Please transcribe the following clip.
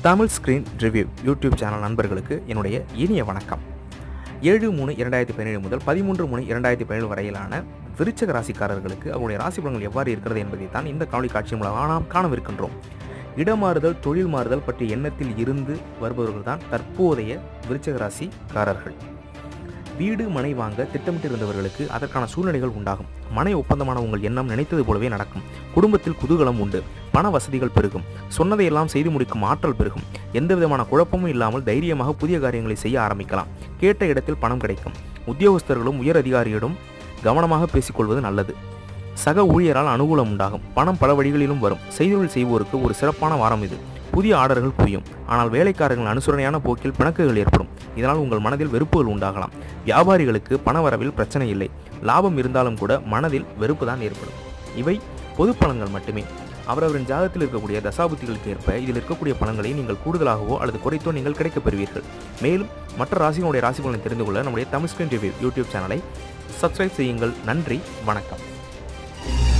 Tamil screen review YouTube channel நண்பர்களுக்கு என்னுடைய இனிய வணக்கம் ஏழு மூணு இரண்டாயிரத்தி பதினேழு முதல் பதிமூன்று மூணு இரண்டாயிரத்தி பதினேழு வரையிலான விருச்சக ராசிக்காரர்களுக்கு அவருடைய ராசி பலன்கள் எவ்வாறு இருக்கிறது என்பதை தான் இந்த காணொலி காட்சி மூலமாக நாம் காணவிருக்கின்றோம் இடமாறுதல் தொழில் மாறுதல் பற்றிய எண்ணத்தில் இருந்து வருபவர்கள் தான் தற்போதைய விருச்சக ராசிக்காரர்கள் வீடு மனை வாங்க திட்டமிட்டிருந்தவர்களுக்கு அதற்கான சூழ்நிலைகள் உண்டாகும் மனை ஒப்பந்தமான உங்கள் எண்ணம் நினைத்தது போலவே நடக்கும் குடும்பத்தில் குதூகலம் உண்டு பண வசதிகள் பெருகும் சொன்னதையெல்லாம் செய்து முடிக்கும் ஆற்றல் பெருகும் எந்த விதமான குழப்பமும் இல்லாமல் தைரியமாக புதிய காரியங்களை செய்ய ஆரம்பிக்கலாம் கேட்ட இடத்தில் பணம் கிடைக்கும் உத்தியோகஸ்தர்களும் உயர் அதிகாரியிடம் கவனமாக பேசிக்கொள்வது நல்லது சக ஊழியரால் அனுகூலம் உண்டாகும் பணம் பல வழிகளிலும் வரும் செய்தொழில் செய்வோருக்கு ஒரு சிறப்பான வாரம் இது புதிய ஆர்டர்கள் குவியும் ஆனால் வேலைக்காரர்கள் அனுசரணையான போக்கில் பிணக்குகள் ஏற்படும் இதனால் உங்கள் மனதில் வெறுப்புகள் உண்டாகலாம் வியாபாரிகளுக்கு பண வரவில் பிரச்சனை இல்லை லாபம் இருந்தாலும் கூட மனதில் வெறுப்பு தான் ஏற்படும் இவை பொது பலன்கள் மட்டுமே அவரவரின் ஜாதகத்தில் இருக்கக்கூடிய தசாபுத்திகளுக்கு ஏற்ப இதில் இருக்கக்கூடிய பலன்களை நீங்கள் கூடுதலாகவோ அல்லது குறைத்தோ நீங்கள் கிடைக்கப் பெறுவீர்கள் மேலும் மற்ற ராசிகளுடைய ராசி பலனை தெரிந்து கொள்ள நம்முடைய தமிழ் ஸ்கிரீன் ரிவ்யூ யூடியூப் சேனலை சப்ஸ்கிரைப் செய்யுங்கள் நன்றி வணக்கம்